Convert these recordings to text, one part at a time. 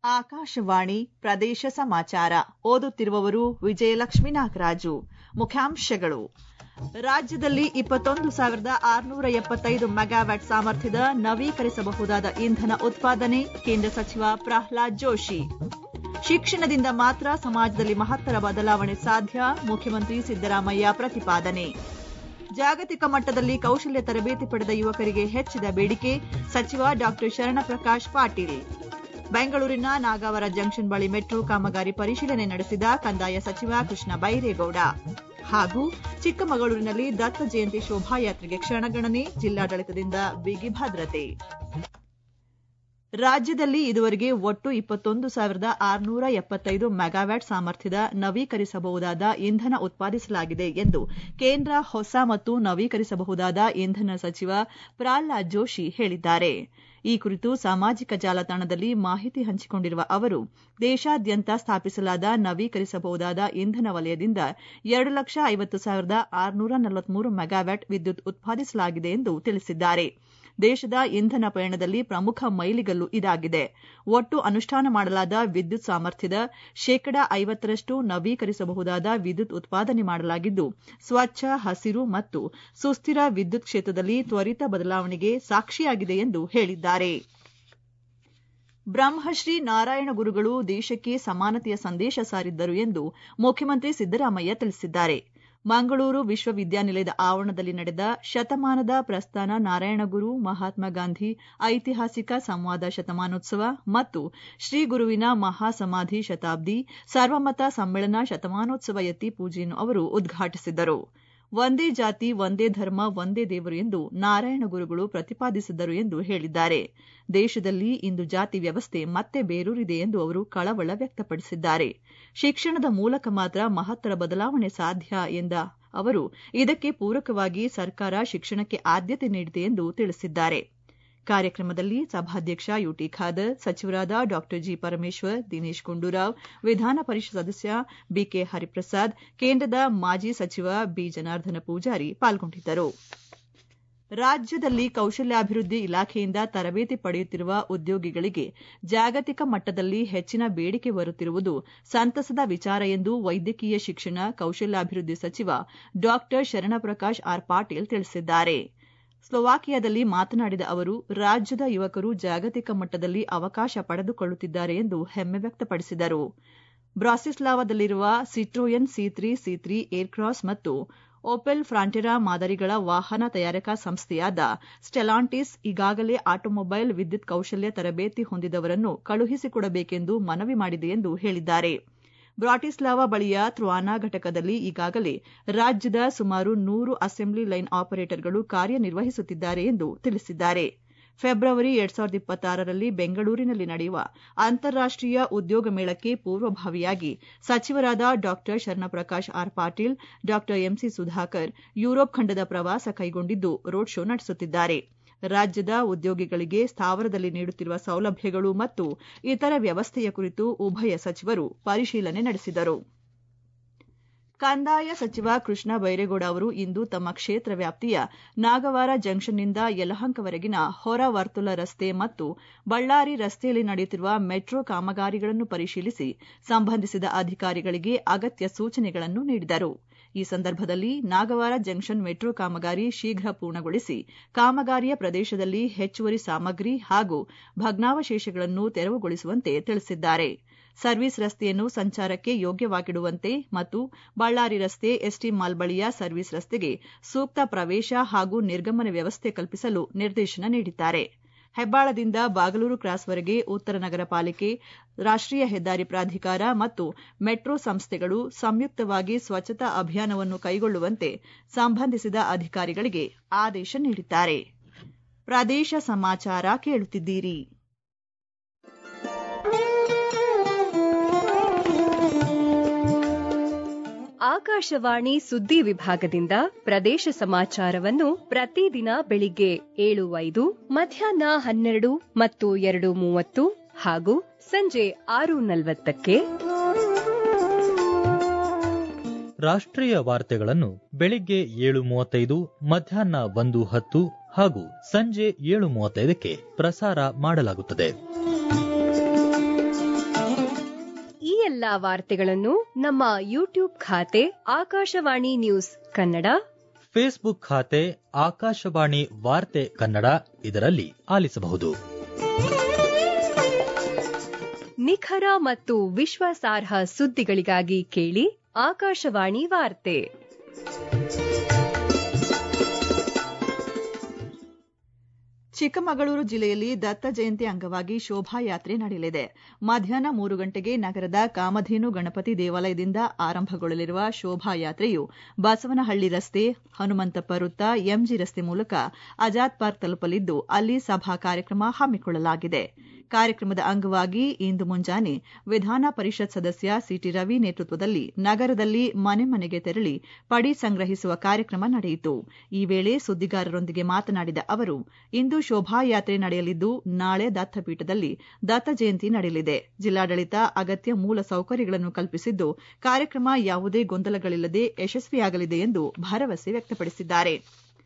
ಆಕಾಶವಾಣಿ ಪ್ರದೇಶ ಸಮಾಚಾರ ಓದುತ್ತಿರುವವರು ವಿಜಯಲಕ್ಷ್ಮಿ ನಾಗರಾಜು ಮುಖ್ಯಾಂಶಗಳು ರಾಜ್ಯದಲ್ಲಿ ಇಪ್ಪತ್ತೊಂದು ಸಾವಿರದ ಆರುನೂರ ಎಪ್ಪತ್ತೈದು ಮೆಗಾವ್ಯಾಟ್ ಸಾಮರ್ಥ್ಯದ ನವೀಕರಿಸಬಹುದಾದ ಇಂಧನ ಉತ್ಪಾದನೆ ಕೇಂದ್ರ ಸಚಿವ ಪ್ರಹ್ಲಾದ್ ಜೋಶಿ ಶಿಕ್ಷಣದಿಂದ ಮಾತ್ರ ಸಮಾಜದಲ್ಲಿ ಮಹತ್ತರ ಬದಲಾವಣೆ ಸಾಧ್ಯ ಮುಖ್ಯಮಂತ್ರಿ ಸಿದ್ದರಾಮಯ್ಯ ಪ್ರತಿಪಾದನೆ ಜಾಗತಿಕ ಮಟ್ಟದಲ್ಲಿ ಕೌಶಲ್ಯ ತರಬೇತಿ ಪಡೆದ ಯುವಕರಿಗೆ ಹೆಚ್ಚಿದ ಬೇಡಿಕೆ ಸಚಿವ ಡಾ ಶರಣಪ್ರಕಾಶ್ ಪಾಟೀಲ್ ಬೆಂಗಳೂರಿನ ನಾಗಾವರ ಜಂಕ್ಷನ್ ಬಳಿ ಮೆಟ್ರೋ ಕಾಮಗಾರಿ ಪರಿಶೀಲನೆ ನಡೆಸಿದ ಕಂದಾಯ ಸಚಿವ ಕೃಷ್ಣ ಬೈರೇಗೌಡ ಹಾಗೂ ಚಿಕ್ಕಮಗಳೂರಿನಲ್ಲಿ ದತ್ತ ಜಯಂತಿ ಶೋಭಾಯಾತ್ರೆಗೆ ಕ್ಷಣಗಣನೆ ಜಿಲ್ಲಾಡಳಿತದಿಂದ ಬಿಗಿ ಭದ್ರತೆ ರಾಜ್ಯದಲ್ಲಿ ಇದುವರೆಗೆ ಒಟ್ಟು ಇಪ್ಪತ್ತೊಂದು ಸಾವಿರದ ಆರುನೂರ ಎಪ್ಪತ್ತೈದು ಮೆಗಾವ್ಯಾಟ್ ಸಾಮರ್ಥ್ಯದ ನವೀಕರಿಸಬಹುದಾದ ಇಂಧನ ಉತ್ಪಾದಿಸಲಾಗಿದೆ ಎಂದು ಕೇಂದ್ರ ಹೊಸ ಮತ್ತು ನವೀಕರಿಸಬಹುದಾದ ಇಂಧನ ಸಚಿವ ಪ್ರಹ್ಲಾದ್ ಜೋಶಿ ಹೇಳಿದ್ದಾರೆ ಈ ಕುರಿತು ಸಾಮಾಜಿಕ ಜಾಲತಾಣದಲ್ಲಿ ಮಾಹಿತಿ ಹಂಚಿಕೊಂಡಿರುವ ಅವರು ದೇಶಾದ್ಯಂತ ಸ್ಥಾಪಿಸಲಾದ ನವೀಕರಿಸಬಹುದಾದ ಇಂಧನ ವಲಯದಿಂದ ಎರಡು ಲಕ್ಷ ಐವತ್ತು ಸಾವಿರದ ಆರುನೂರ ನಲವತ್ಮೂರು ಮೆಗಾವ್ಯಾಟ್ ವಿದ್ಯುತ್ ಉತ್ಪಾದಿಸಲಾಗಿದೆ ಎಂದು ತಿಳಿಸಿದ್ದಾರೆ ದೇಶದ ಇಂಧನ ಪಯಣದಲ್ಲಿ ಪ್ರಮುಖ ಮೈಲಿಗಲ್ಲು ಇದಾಗಿದೆ ಒಟ್ಟು ಅನುಷ್ಠಾನ ಮಾಡಲಾದ ವಿದ್ಯುತ್ ಸಾಮರ್ಥ್ಯದ ಶೇಕಡ ಐವತ್ತರಷ್ಟು ನವೀಕರಿಸಬಹುದಾದ ವಿದ್ಯುತ್ ಉತ್ಪಾದನೆ ಮಾಡಲಾಗಿದ್ದು ಸ್ವಚ್ಛ ಹಸಿರು ಮತ್ತು ಸುಸ್ಥಿರ ವಿದ್ಯುತ್ ಕ್ಷೇತ್ರದಲ್ಲಿ ತ್ವರಿತ ಬದಲಾವಣೆಗೆ ಸಾಕ್ಷಿಯಾಗಿದೆ ಎಂದು ಹೇಳಿದ್ದಾರೆ ಬ್ರಹ್ಮಶ್ರೀ ನಾರಾಯಣ ಗುರುಗಳು ದೇಶಕ್ಕೆ ಸಮಾನತೆಯ ಸಂದೇಶ ಸಾರಿದ್ದರು ಎಂದು ಮುಖ್ಯಮಂತ್ರಿ ಸಿದ್ದರಾಮಯ್ಯ ತಿಳಿಸಿದ್ದಾರೆ ಮಂಗಳೂರು ವಿಶ್ವವಿದ್ಯಾನಿಲಯದ ಆವರಣದಲ್ಲಿ ನಡೆದ ಶತಮಾನದ ಪ್ರಸ್ಥಾನ ನಾರಾಯಣಗುರು ಮಹಾತ್ಮ ಗಾಂಧಿ ಐತಿಹಾಸಿಕ ಸಂವಾದ ಶತಮಾನೋತ್ಸವ ಮತ್ತು ಶ್ರೀ ಗುರುವಿನ ಮಹಾಸಮಾಧಿ ಶತಾಬ್ದಿ ಸರ್ವಮತ ಸಮ್ಮೇಳನ ಶತಮಾನೋತ್ಸವ ಯತಿ ಪೂಜೆಯನ್ನು ಅವರು ಉದ್ಘಾಟಿಸಿದರು ಒಂದೇ ಜಾತಿ ಒಂದೇ ಧರ್ಮ ಒಂದೇ ದೇವರು ಎಂದು ನಾರಾಯಣ ಗುರುಗಳು ಪ್ರತಿಪಾದಿಸಿದ್ದರು ಎಂದು ಹೇಳಿದ್ದಾರೆ ದೇಶದಲ್ಲಿ ಇಂದು ಜಾತಿ ವ್ಯವಸ್ಥೆ ಮತ್ತೆ ಬೇರೂರಿದೆ ಎಂದು ಅವರು ಕಳವಳ ವ್ಯಕ್ತಪಡಿಸಿದ್ದಾರೆ ಶಿಕ್ಷಣದ ಮೂಲಕ ಮಾತ್ರ ಮಹತ್ತರ ಬದಲಾವಣೆ ಸಾಧ್ಯ ಎಂದ ಅವರು ಇದಕ್ಕೆ ಪೂರಕವಾಗಿ ಸರ್ಕಾರ ಶಿಕ್ಷಣಕ್ಕೆ ಆದ್ಯತೆ ನೀಡಿದೆ ಎಂದು ತಿಳಿಸಿದ್ದಾರೆ ಕಾರ್ಯಕ್ರಮದಲ್ಲಿ ಸಭಾಧ್ಯಕ್ಷ ಯುಟಿ ಖಾದರ್ ಸಚಿವರಾದ ಡಾ ಜಿ ಪರಮೇಶ್ವರ್ ದಿನೇಶ್ ಗುಂಡೂರಾವ್ ವಿಧಾನ ಪರಿಷತ್ ಸದಸ್ಯ ಬಿಕೆ ಹರಿಪ್ರಸಾದ್ ಕೇಂದ್ರದ ಮಾಜಿ ಸಚಿವ ಬಿ ಜನಾರ್ದನ ಪೂಜಾರಿ ಪಾಲ್ಗೊಂಡಿದ್ದರು ರಾಜ್ಯದಲ್ಲಿ ಕೌಶಲ್ಯಾಭಿವೃದ್ಧಿ ಇಲಾಖೆಯಿಂದ ತರಬೇತಿ ಪಡೆಯುತ್ತಿರುವ ಉದ್ಯೋಗಿಗಳಿಗೆ ಜಾಗತಿಕ ಮಟ್ಟದಲ್ಲಿ ಹೆಚ್ಚಿನ ಬೇಡಿಕೆ ಬರುತ್ತಿರುವುದು ಸಂತಸದ ವಿಚಾರ ಎಂದು ವೈದ್ಯಕೀಯ ಶಿಕ್ಷಣ ಕೌಶಲ್ಯಾಭಿವೃದ್ಧಿ ಸಚಿವ ಡಾ ಶರಣಪ್ರಕಾಶ್ ಆರ್ ಪಾಟೀಲ್ ತಿಳಿಸಿದ್ದಾರೆ ಸ್ಲೋವಾಕಿಯಾದಲ್ಲಿ ಮಾತನಾಡಿದ ಅವರು ರಾಜ್ಯದ ಯುವಕರು ಜಾಗತಿಕ ಮಟ್ಟದಲ್ಲಿ ಅವಕಾಶ ಪಡೆದುಕೊಳ್ಳುತ್ತಿದ್ದಾರೆ ಎಂದು ಹೆಮ್ಮೆ ವ್ಯಕ್ತಪಡಿಸಿದರು ಬ್ರಾಸಿಸ್ಲಾವಾದಲ್ಲಿರುವ Citroen C three C three Aircross ಮತ್ತು ಓಪೆಲ್ ಫ್ರಾಂಟೆರಾ ಮಾದರಿಗಳ ವಾಹನ ತಯಾರಕಾ ಸಂಸ್ಥೆಯಾದ ಸ್ಟೆಲಾಂಟಿಸ್ ಈಗಾಗಲೇ ಆಟೋಮೊಬೈಲ್ ವಿದ್ಯುತ್ ಕೌಶಲ್ಯ ತರಬೇತಿ ಹೊಂದಿದವರನ್ನು ಕಳುಹಿಸಿಕೊಡಬೇಕೆಂದು ಮನವಿ ಮಾಡಿದೆ ಎಂದು ಹೇಳಿದ್ದಾರೆ ಬ್ರಾಟಿಸ್ಲಾವಾ ಬಳಿಯ ತ್ರುವಾನಾ ಘಟಕದಲ್ಲಿ ಈಗಾಗಲೇ ರಾಜ್ಯದ ಸುಮಾರು ನೂರು ಅಸೆಂಬ್ಲಿ ಲೈನ್ ಆಪರೇಟರ್ಗಳು ಕಾರ್ಯನಿರ್ವಹಿಸುತ್ತಿದ್ದಾರೆ ಎಂದು ತಿಳಿಸಿದ್ದಾರೆ ಫೆಬ್ರವರಿ ಎರಡ್ ಸಾವಿರದ ಇಪ್ಪತ್ತಾರರಲ್ಲಿ ಬೆಂಗಳೂರಿನಲ್ಲಿ ನಡೆಯುವ ಅಂತಾರಾಷ್ಟೀಯ ಉದ್ಯೋಗ ಮೇಳಕ್ಕೆ ಪೂರ್ವಭಾವಿಯಾಗಿ ಸಚಿವರಾದ ಡಾ ಶರಣಪ್ರಕಾಶ್ ಆರ್ ಪಾಟೀಲ್ ಡಾ ಎಂಸಿ ಸುಧಾಕರ್ ಯುರೋಪ್ ಖಂಡದ ಪ್ರವಾಸ ಕೈಗೊಂಡಿದ್ದು ರೋಡ್ ಶೋ ನಡೆಸುತ್ತಿದ್ದಾರೆ ರಾಜ್ಯದ ಉದ್ಯೋಗಿಗಳಿಗೆ ಸ್ಥಾವರದಲ್ಲಿ ನೀಡುತ್ತಿರುವ ಸೌಲಭ್ಯಗಳು ಮತ್ತು ಇತರ ವ್ಯವಸ್ಥೆಯ ಕುರಿತು ಉಭಯ ಸಚಿವರು ಪರಿಶೀಲನೆ ನಡೆಸಿದರು ಕಂದಾಯ ಸಚಿವ ಕೃಷ್ಣ ಬೈರೇಗೌಡ ಅವರು ಇಂದು ತಮ್ಮ ಕ್ಷೇತ್ರ ವ್ಯಾಪ್ತಿಯ ನಾಗವಾರ ಜಂಕ್ಷನ್ನಿಂದ ಯಲಹಂಕವರೆಗಿನ ಹೊರ ವರ್ತುಲ ರಸ್ತೆ ಮತ್ತು ಬಳ್ಳಾರಿ ರಸ್ತೆಯಲ್ಲಿ ನಡೆಯುತ್ತಿರುವ ಮೆಟ್ರೋ ಕಾಮಗಾರಿಗಳನ್ನು ಪರಿಶೀಲಿಸಿ ಸಂಬಂಧಿಸಿದ ಅಧಿಕಾರಿಗಳಿಗೆ ಅಗತ್ಯ ಸೂಚನೆಗಳನ್ನು ನೀಡಿದರು ಈ ಸಂದರ್ಭದಲ್ಲಿ ನಾಗವಾರ ಜಂಕ್ಷನ್ ಮೆಟ್ರೋ ಕಾಮಗಾರಿ ಶೀಘ್ರ ಪೂರ್ಣಗೊಳಿಸಿ ಕಾಮಗಾರಿಯ ಪ್ರದೇಶದಲ್ಲಿ ಹೆಚ್ಚುವರಿ ಸಾಮಗ್ರಿ ಹಾಗೂ ಭಗ್ನಾವಶೇಷಗಳನ್ನು ತೆರವುಗೊಳಿಸುವಂತೆ ತಿಳಿಸಿದ್ದಾರೆ ಸರ್ವಿಸ್ ರಸ್ತೆಯನ್ನು ಸಂಚಾರಕ್ಕೆ ಯೋಗ್ಯವಾಗಿಡುವಂತೆ ಮತ್ತು ಬಳ್ಳಾರಿ ರಸ್ತೆ ಎಸ್ಟಿ ಮಾಲ್ ಬಳಿಯ ಸರ್ವಿಸ್ ರಸ್ತೆಗೆ ಸೂಕ್ತ ಪ್ರವೇಶ ಹಾಗೂ ನಿರ್ಗಮನ ವ್ಯವಸ್ಥೆ ಕಲ್ಪಿಸಲು ನಿರ್ದೇಶನ ನೀಡಿದ್ದಾರೆ ಹೆಬ್ಬಾಳದಿಂದ ಬಾಗಲೂರು ಕ್ರಾಸ್ವರೆಗೆ ಉತ್ತರ ನಗರ ಪಾಲಿಕೆ ರಾಷ್ಟೀಯ ಹೆದ್ದಾರಿ ಪ್ರಾಧಿಕಾರ ಮತ್ತು ಮೆಟ್ರೋ ಸಂಸ್ಥೆಗಳು ಸಂಯುಕ್ತವಾಗಿ ಸ್ವಚ್ಛತಾ ಅಭಿಯಾನವನ್ನು ಕೈಗೊಳ್ಳುವಂತೆ ಸಂಬಂಧಿಸಿದ ಅಧಿಕಾರಿಗಳಿಗೆ ಆದೇಶ ನೀಡಿದ್ದಾರೆ ಪ್ರದೇಶ ಸಮಾಚಾರ ಕೇಳುತ್ತಿದ್ದೀರಿ ಆಕಾಶವಾಣಿ ಸುದ್ದಿ ವಿಭಾಗದಿಂದ ಪ್ರದೇಶ ಸಮಾಚಾರವನ್ನು ಪ್ರತಿದಿನ ಬೆಳಿಗ್ಗೆ ಏಳು ಐದು ಮಧ್ಯಾಹ್ನ ಹನ್ನೆರಡು ಮತ್ತು ಎರಡು ಮೂವತ್ತು ಹಾಗೂ ಸಂಜೆ ಆರು ನಲವತ್ತಕ್ಕೆ ರಾಷ್ಟ್ರೀಯ ವಾರ್ತೆಗಳನ್ನು ಬೆಳಿಗ್ಗೆ ಏಳು ಮೂವತ್ತೈದು ಮಧ್ಯಾಹ್ನ ಒಂದು ಹತ್ತು ಹಾಗೂ ಸಂಜೆ ಏಳು ಮೂವತ್ತೈದಕ್ಕೆ ಪ್ರಸಾರ ಮಾಡಲಾಗುತ್ತದೆ ಎಲ್ಲಾ ವಾರ್ತೆಗಳನ್ನು ನಮ್ಮ ಯೂಟ್ಯೂಬ್ ಖಾತೆ ಆಕಾಶವಾಣಿ ನ್ಯೂಸ್ ಕನ್ನಡ ಫೇಸ್ಬುಕ್ ಖಾತೆ ಆಕಾಶವಾಣಿ ವಾರ್ತೆ ಕನ್ನಡ ಇದರಲ್ಲಿ ಆಲಿಸಬಹುದು ನಿಖರ ಮತ್ತು ವಿಶ್ವಾಸಾರ್ಹ ಸುದ್ದಿಗಳಿಗಾಗಿ ಕೇಳಿ ಆಕಾಶವಾಣಿ ವಾರ್ತೆ ಚಿಕ್ಕಮಗಳೂರು ಜಿಲ್ಲೆಯಲ್ಲಿ ದತ್ತ ಜಯಂತಿ ಅಂಗವಾಗಿ ಶೋಭಾಯಾತ್ರೆ ನಡೆಯಲಿದೆ ಮಧ್ಯಾಹ್ನ ಮೂರು ಗಂಟೆಗೆ ನಗರದ ಕಾಮಧೇನು ಗಣಪತಿ ದೇವಾಲಯದಿಂದ ಆರಂಭಗೊಳ್ಳಲಿರುವ ಶೋಭಾಯಾತ್ರೆಯು ಬಸವನಹಳ್ಳಿ ರಸ್ತೆ ಹನುಮಂತಪ್ಪ ವೃತ್ತ ಎಂಜಿ ರಸ್ತೆ ಮೂಲಕ ಆಜಾದ್ ಪಾರ್ಕ್ ತಲುಪಲಿದ್ದು ಅಲ್ಲಿ ಸಭಾ ಕಾರ್ಯಕ್ರಮ ಹಮ್ಮಿಕೊಳ್ಳಲಾಗಿದೆ ಕಾರ್ಯಕ್ರಮದ ಅಂಗವಾಗಿ ಇಂದು ಮುಂಜಾನೆ ವಿಧಾನ ಪರಿಷತ್ ಸದಸ್ಯ ಸಿಟಿ ರವಿ ನೇತೃತ್ವದಲ್ಲಿ ನಗರದಲ್ಲಿ ಮನೆ ಮನೆಗೆ ತೆರಳಿ ಪಡಿ ಸಂಗ್ರಹಿಸುವ ಕಾರ್ಯಕ್ರಮ ನಡೆಯಿತು ಈ ವೇಳೆ ಸುದ್ದಿಗಾರರೊಂದಿಗೆ ಮಾತನಾಡಿದ ಅವರು ಇಂದು ಶೋಭಾಯಾತ್ರೆ ನಡೆಯಲಿದ್ದು ನಾಳೆ ದತ್ತಪೀಠದಲ್ಲಿ ದತ್ತ ಜಯಂತಿ ನಡೆಯಲಿದೆ ಜಿಲ್ಲಾಡಳಿತ ಅಗತ್ಯ ಮೂಲ ಸೌಕರ್ಯಗಳನ್ನು ಕಲ್ಪಿಸಿದ್ದು ಕಾರ್ಯಕ್ರಮ ಯಾವುದೇ ಗೊಂದಲಗಳಿಲ್ಲದೆ ಯಶಸ್ವಿಯಾಗಲಿದೆ ಎಂದು ಭರವಸೆ ವ್ಯಕ್ತಪಡಿಸಿದ್ದಾರೆ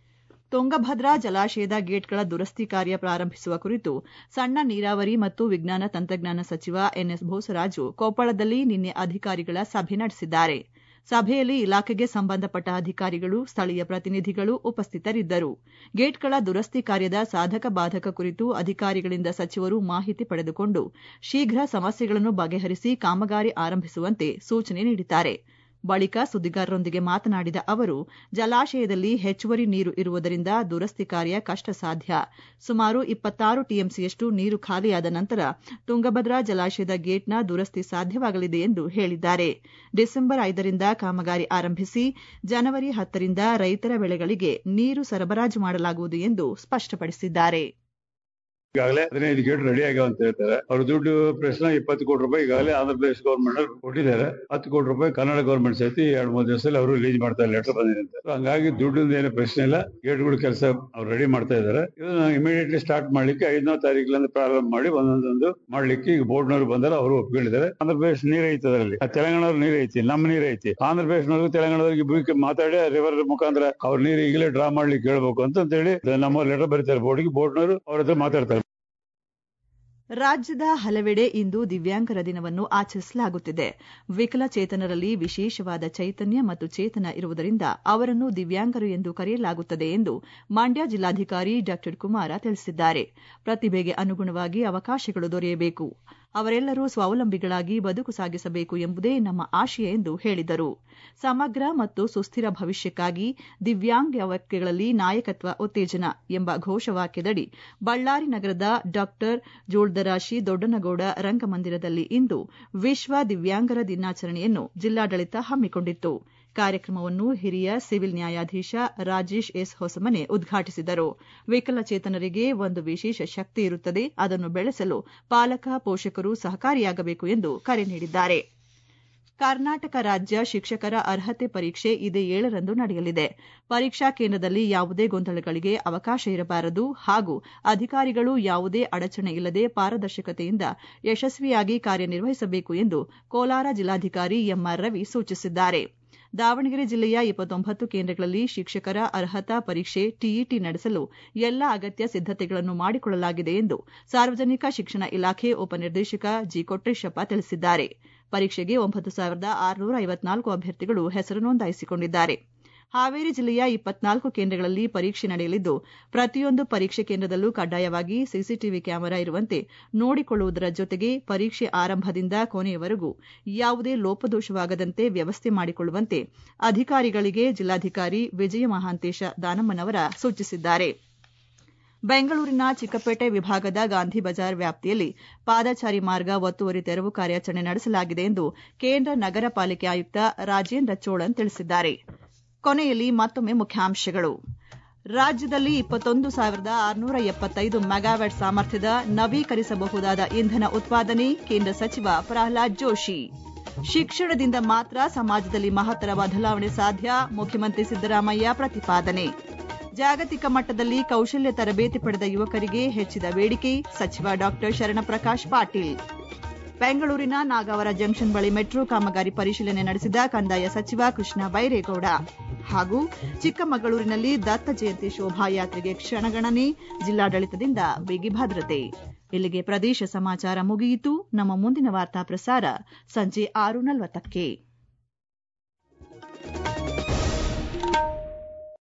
ತುಂಗಭದ್ರಾ ಜಲಾಶಯದ ಗೇಟ್ಗಳ ದುರಸ್ತಿ ಕಾರ್ಯ ಪ್ರಾರಂಭಿಸುವ ಕುರಿತು ಸಣ್ಣ ನೀರಾವರಿ ಮತ್ತು ವಿಜ್ಞಾನ ತಂತ್ರಜ್ಞಾನ ಸಚಿವ ಎನ್ಎಸ್ ಬೋಸರಾಜು ಕೊಪ್ಪಳದಲ್ಲಿ ನಿನ್ನೆ ಅಧಿಕಾರಿಗಳ ಸಭೆ ನಡೆಸಿದ್ದಾರೆ ಸಭೆಯಲ್ಲಿ ಇಲಾಖೆಗೆ ಸಂಬಂಧಪಟ್ಟ ಅಧಿಕಾರಿಗಳು ಸ್ಥಳೀಯ ಪ್ರತಿನಿಧಿಗಳು ಉಪಸ್ಥಿತರಿದ್ದರು ಗೇಟ್ಗಳ ದುರಸ್ತಿ ಕಾರ್ಯದ ಸಾಧಕ ಬಾಧಕ ಕುರಿತು ಅಧಿಕಾರಿಗಳಿಂದ ಸಚಿವರು ಮಾಹಿತಿ ಪಡೆದುಕೊಂಡು ಶೀಘ್ರ ಸಮಸ್ಯೆಗಳನ್ನು ಬಗೆಹರಿಸಿ ಕಾಮಗಾರಿ ಆರಂಭಿಸುವಂತೆ ಸೂಚನೆ ನೀಡಿದ್ದಾರೆ ಬಳಿಕ ಸುದ್ದಿಗಾರರೊಂದಿಗೆ ಮಾತನಾಡಿದ ಅವರು ಜಲಾಶಯದಲ್ಲಿ ಹೆಚ್ಚುವರಿ ನೀರು ಇರುವುದರಿಂದ ದುರಸ್ತಿ ಕಾರ್ಯ ಕಷ್ಟ ಸಾಧ್ಯ ಸುಮಾರು ಇಪ್ಪತ್ತಾರು ಟಿಎಂಸಿಯಷ್ಟು ನೀರು ಖಾಲಿಯಾದ ನಂತರ ತುಂಗಭದ್ರಾ ಜಲಾಶಯದ ಗೇಟ್ನ ದುರಸ್ತಿ ಸಾಧ್ಯವಾಗಲಿದೆ ಎಂದು ಹೇಳಿದ್ದಾರೆ ಡಿಸೆಂಬರ್ ಐದರಿಂದ ಕಾಮಗಾರಿ ಆರಂಭಿಸಿ ಜನವರಿ ಹತ್ತರಿಂದ ರೈತರ ಬೆಳೆಗಳಿಗೆ ನೀರು ಸರಬರಾಜು ಮಾಡಲಾಗುವುದು ಎಂದು ಸ್ಪಷ್ಟಪಡಿಸಿದ್ದಾರೆ ಈಗಾಗಲೇ ಹದಿನೈದು ಗೇಟ್ ರೆಡಿ ಆಗ್ಯಾವ ಅಂತ ಹೇಳ್ತಾರೆ ಅವ್ರ ದುಡ್ಡು ಪ್ರಶ್ನೆ ಇಪ್ಪತ್ತು ಕೋಟಿ ರೂಪಾಯಿ ಈಗಾಗಲೇ ಆಂಧ್ರ ಪ್ರದೇಶ ಗೌರ್ಮೆಂಟ್ ಕೊಟ್ಟಿದ್ದಾರೆ ಹತ್ತು ಕೋಟಿ ರೂಪಾಯಿ ಕನ್ನಡ ಗೌರ್ಮೆಂಟ್ ಸಹಿತ ಎರಡು ಮೂರು ದಿವಸದಲ್ಲಿ ಅವರು ರಿಲೀಸ್ ಮಾಡ್ತಾರೆ ಲೆಟರ್ ಬಂದಿದೆ ಅಂತ So ಹಂಗಾಗಿ ದುಡ್ಡಿಂದ ಏನು ಪ್ರಶ್ನೆ ಇಲ್ಲ ಗೇಟ್ಗಳ ಕೆಲಸ ಅವ್ರು ರೆಡಿ ಮಾಡ್ತಾ ಇದ್ದಾರೆ ಇದನ್ನ ಇಮಿಡಿಯೇಟ್ಲಿ ಸ್ಟಾರ್ಟ್ ಮಾಡ್ಲಿಕ್ಕೆ ಐದನೇ ತಾರೀಕಿನಿಂದ ಪ್ರಾರಂಭ ಮಾಡಿ ಒಂದೊಂದೊಂದು ಮಾಡ್ಲಿಕ್ಕೆ ಈಗ ಬೋರ್ಡ್ನವರು ಬಂದಾರ ಅವರು ಒಪ್ಕೊಂಡಿದ್ದಾರೆ ಆಂಧ್ರ ಪ್ರದೇಶ ನೀರ್ ಐತಿ ಅದರಲ್ಲಿ ತೆಲಂಗಾಣವ್ರ ನೀರ್ ಐತಿ ನಮ್ಮ ನೀರ್ ಐತಿ ಆಂಧ್ರ ಪ್ರದೇಶನವ್ರಿಗೆ ತೆಲಂಗಾಣದವ್ರಿಗೆ ಇಬ್ಬರಿಗೆ ಮಾತಾಡಿ ರಿವರ್ ಮುಖಾಂತರ ಅವ್ರ ನೀರು ಈಗಲೇ ಡ್ರಾ ಮಾಡ್ಲಿಕ್ಕೆ ಹೇಳ್ಬೇಕು ಅಂತ ಹೇಳಿ ನಮ್ಮ ಲೆಟರ್ ಬರೀತಾರೆ ಬೋರ್ಡ್ಗೆ ಬೋರ್ಡ್ನವರು ಅವ್ರ ಹತ್ರ ಮಾತಾಡ್ತಾರೆ ರಾಜ್ಯದ ಹಲವೆಡೆ ಇಂದು ದಿವ್ಯಾಂಗರ ದಿನವನ್ನು ಆಚರಿಸಲಾಗುತ್ತಿದೆ ವಿಕಲಚೇತನರಲ್ಲಿ ವಿಶೇಷವಾದ ಚೈತನ್ಯ ಮತ್ತು ಚೇತನ ಇರುವುದರಿಂದ ಅವರನ್ನು ದಿವ್ಯಾಂಗರು ಎಂದು ಕರೆಯಲಾಗುತ್ತದೆ ಎಂದು ಮಂಡ್ಯ ಜಿಲ್ಲಾಧಿಕಾರಿ ಡಾ ಕುಮಾರ ತಿಳಿಸಿದ್ದಾರೆ ಪ್ರತಿಭೆಗೆ ಅನುಗುಣವಾಗಿ ಅವಕಾಶಗಳು ದೊರೆಯಬೇಕು ಅವರೆಲ್ಲರೂ ಸ್ವಾವಲಂಬಿಗಳಾಗಿ ಬದುಕು ಸಾಗಿಸಬೇಕು ಎಂಬುದೇ ನಮ್ಮ ಆಶಯ ಎಂದು ಹೇಳಿದರು ಸಮಗ್ರ ಮತ್ತು ಸುಸ್ಥಿರ ಭವಿಷ್ಯಕ್ಕಾಗಿ ದಿವ್ಯಾಂಗ ವ್ಯಕ್ತಿಗಳಲ್ಲಿ ನಾಯಕತ್ವ ಉತ್ತೇಜನ ಎಂಬ ಘೋಷವಾಕ್ಯದಡಿ ಬಳ್ಳಾರಿ ನಗರದ ಡಾ ಜೋಳ್ದರಾಶಿ ದೊಡ್ಡನಗೌಡ ರಂಗಮಂದಿರದಲ್ಲಿ ಇಂದು ವಿಶ್ವ ದಿವ್ಯಾಂಗರ ದಿನಾಚರಣೆಯನ್ನು ಜಿಲ್ಲಾಡಳಿತ ಹಮ್ಮಿಕೊಂಡಿತ್ತು ಕಾರ್ಯಕ್ರಮವನ್ನು ಹಿರಿಯ ಸಿವಿಲ್ ನ್ಯಾಯಾಧೀಶ ರಾಜೇಶ್ ಎಸ್ ಹೊಸಮನೆ ಉದ್ಘಾಟಿಸಿದರು ವಿಕಲಚೇತನರಿಗೆ ಒಂದು ವಿಶೇಷ ಶಕ್ತಿ ಇರುತ್ತದೆ ಅದನ್ನು ಬೆಳೆಸಲು ಪಾಲಕ ಪೋಷಕರು ಸಹಕಾರಿಯಾಗಬೇಕು ಎಂದು ಕರೆ ನೀಡಿದ್ದಾರೆ ಕರ್ನಾಟಕ ರಾಜ್ಯ ಶಿಕ್ಷಕರ ಅರ್ಹತೆ ಪರೀಕ್ಷೆ ಇದೇ ಏಳರಂದು ನಡೆಯಲಿದೆ ಪರೀಕ್ಷಾ ಕೇಂದ್ರದಲ್ಲಿ ಯಾವುದೇ ಗೊಂದಲಗಳಿಗೆ ಅವಕಾಶ ಇರಬಾರದು ಹಾಗೂ ಅಧಿಕಾರಿಗಳು ಯಾವುದೇ ಅಡಚಣೆ ಇಲ್ಲದೆ ಪಾರದರ್ಶಕತೆಯಿಂದ ಯಶಸ್ವಿಯಾಗಿ ಕಾರ್ಯನಿರ್ವಹಿಸಬೇಕು ಎಂದು ಕೋಲಾರ ಜಿಲ್ಲಾಧಿಕಾರಿ ಎಂಆರ್ ರವಿ ಸೂಚಿಸಿದ್ದಾರೆ ದಾವಣಗೆರೆ ಜಿಲ್ಲೆಯ ಇಪ್ಪತ್ತೊಂಬತ್ತು ಕೇಂದ್ರಗಳಲ್ಲಿ ಶಿಕ್ಷಕರ ಅರ್ಹತಾ ಪರೀಕ್ಷೆ ಟಿಇಟಿ ನಡೆಸಲು ಎಲ್ಲ ಅಗತ್ಯ ಸಿದ್ದತೆಗಳನ್ನು ಮಾಡಿಕೊಳ್ಳಲಾಗಿದೆ ಎಂದು ಸಾರ್ವಜನಿಕ ಶಿಕ್ಷಣ ಇಲಾಖೆ ಉಪನಿರ್ದೇಶಕ ಜಿ ಕೊಟ್ರೇಶಪ್ಪ ತಿಳಿಸಿದ್ದಾರೆ ಪರೀಕ್ಷೆಗೆ ಒಂಬತ್ತು ಸಾವಿರದ ಆರುನೂರ ಐವತ್ನಾಲ್ಕು ಅಭ್ಯರ್ಥಿಗಳು ಹೆಸರು ನೋಂದಾಯಿಸಿಕೊಂಡಿದ್ದಾರೆ ಹಾವೇರಿ ಜಿಲ್ಲೆಯ ಇಪ್ಪತ್ನಾಲ್ಕು ಕೇಂದ್ರಗಳಲ್ಲಿ ಪರೀಕ್ಷೆ ನಡೆಯಲಿದ್ದು ಪ್ರತಿಯೊಂದು ಪರೀಕ್ಷೆ ಕೇಂದ್ರದಲ್ಲೂ ಕಡ್ಡಾಯವಾಗಿ ಸಿಸಿಟಿವಿ ಕ್ಯಾಮೆರಾ ಇರುವಂತೆ ನೋಡಿಕೊಳ್ಳುವುದರ ಜೊತೆಗೆ ಪರೀಕ್ಷೆ ಆರಂಭದಿಂದ ಕೊನೆಯವರೆಗೂ ಯಾವುದೇ ಲೋಪದೋಷವಾಗದಂತೆ ವ್ಯವಸ್ಥೆ ಮಾಡಿಕೊಳ್ಳುವಂತೆ ಅಧಿಕಾರಿಗಳಿಗೆ ಜಿಲ್ಲಾಧಿಕಾರಿ ವಿಜಯ ಮಹಾಂತೇಶ ದಾನಮ್ಮನವರ ಸೂಚಿಸಿದ್ದಾರೆ ಬೆಂಗಳೂರಿನ ಚಿಕ್ಕಪೇಟೆ ವಿಭಾಗದ ಗಾಂಧಿ ಬಜಾರ್ ವ್ಯಾಪ್ತಿಯಲ್ಲಿ ಪಾದಚಾರಿ ಮಾರ್ಗ ಒತ್ತುವರಿ ತೆರವು ಕಾರ್ಯಾಚರಣೆ ನಡೆಸಲಾಗಿದೆ ಎಂದು ಕೇಂದ್ರ ನಗರ ಪಾಲಿಕೆ ಆಯುಕ್ತ ರಾಜೇಂದ್ರ ಚೋಳನ್ ತಿಳಿಸಿದ್ದಾರೆ ಕೊನೆಯಲ್ಲಿ ಮತ್ತೊಮ್ಮೆ ಮುಖ್ಯಾಂಶಗಳು ರಾಜ್ಯದಲ್ಲಿ ಇಪ್ಪತ್ತೊಂದು ಸಾವಿರದ ಆರುನೂರ ಎಪ್ಪತ್ತೈದು ಮೆಗಾವ್ಯಾಟ್ ಸಾಮರ್ಥ್ಯದ ನವೀಕರಿಸಬಹುದಾದ ಇಂಧನ ಉತ್ಪಾದನೆ ಕೇಂದ್ರ ಸಚಿವ ಪ್ರಹ್ಲಾದ್ ಜೋಶಿ ಶಿಕ್ಷಣದಿಂದ ಮಾತ್ರ ಸಮಾಜದಲ್ಲಿ ಮಹತ್ತರ ಬದಲಾವಣೆ ಸಾಧ್ಯ ಮುಖ್ಯಮಂತ್ರಿ ಸಿದ್ದರಾಮಯ್ಯ ಪ್ರತಿಪಾದನೆ ಜಾಗತಿಕ ಮಟ್ಟದಲ್ಲಿ ಕೌಶಲ್ಯ ತರಬೇತಿ ಪಡೆದ ಯುವಕರಿಗೆ ಹೆಚ್ಚಿದ ಬೇಡಿಕೆ ಸಚಿವ ಡಾ ಶರಣಪ್ರಕಾಶ್ ಪಾಟೀಲ್ ಬೆಂಗಳೂರಿನ ನಾಗಾವರ ಜಂಕ್ಷನ್ ಬಳಿ ಮೆಟ್ರೋ ಕಾಮಗಾರಿ ಪರಿಶೀಲನೆ ನಡೆಸಿದ ಕಂದಾಯ ಸಚಿವ ಕೃಷ್ಣ ಬೈರೇಗೌಡ ಹಾಗೂ ಚಿಕ್ಕಮಗಳೂರಿನಲ್ಲಿ ದತ್ತ ಜಯಂತಿ ಶೋಭಾಯಾತ್ರೆಗೆ ಕ್ಷಣಗಣನೆ ಜಿಲ್ಲಾಡಳಿತದಿಂದ ಬಿಗಿ ಭದ್ರತೆ ಇಲ್ಲಿಗೆ ಪ್ರದೇಶ ಸಮಾಚಾರ ಮುಗಿಯಿತು ನಮ್ಮ ಮುಂದಿನ ವಾರ್ತಾ ಪ್ರಸಾರ ಸಂಜೆ ಆರು ನಲವತ್ತಕ್ಕೆ